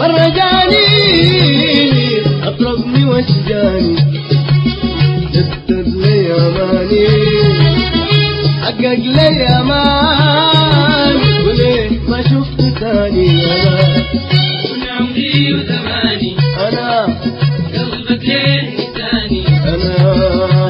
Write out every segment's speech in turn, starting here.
فرجاني أطربني واشجاني جدد لي أماني حقق لي أمان وليه ما شفت تاني أنا من عمري وزماني أنا قلبك ليه نساني أنا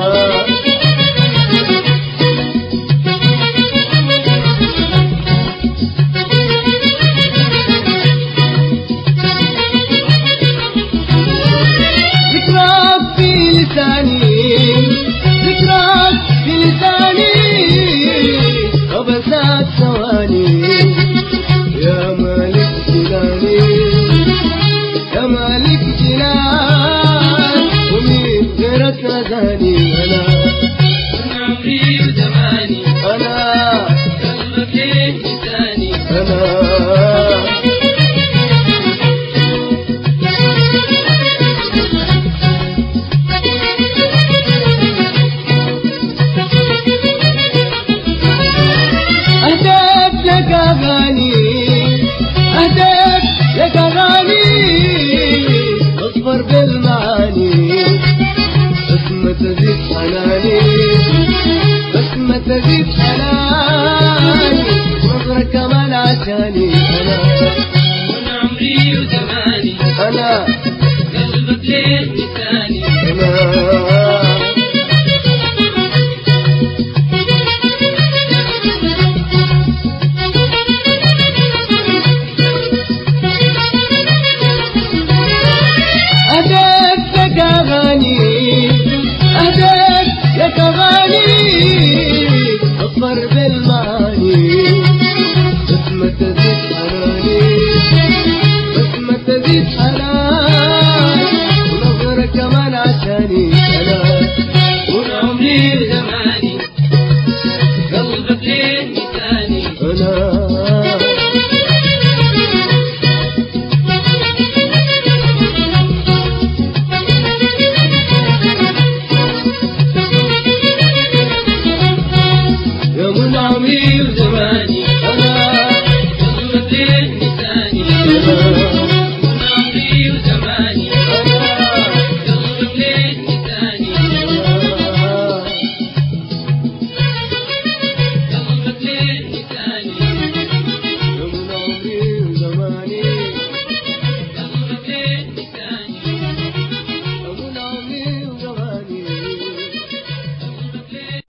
ذكراك في لساني ذكراك في لساني وبسات ثواني يا مالك جناني يا مالك جنان ومين غيرك ناداني انا من عمري وزماني انا قلبك ليه نساني انا أهداك لك أغاني أهداك لك أغاني أصبر بالمعاني بس ما تزيد حناني بس ما تزيد حناني نظرك كمان عشاني أنا من عمري وزماني أنا قلبك ليه نساني أنا أهداك لك أغاني أهداك لك أغاني أصبر بالمعاني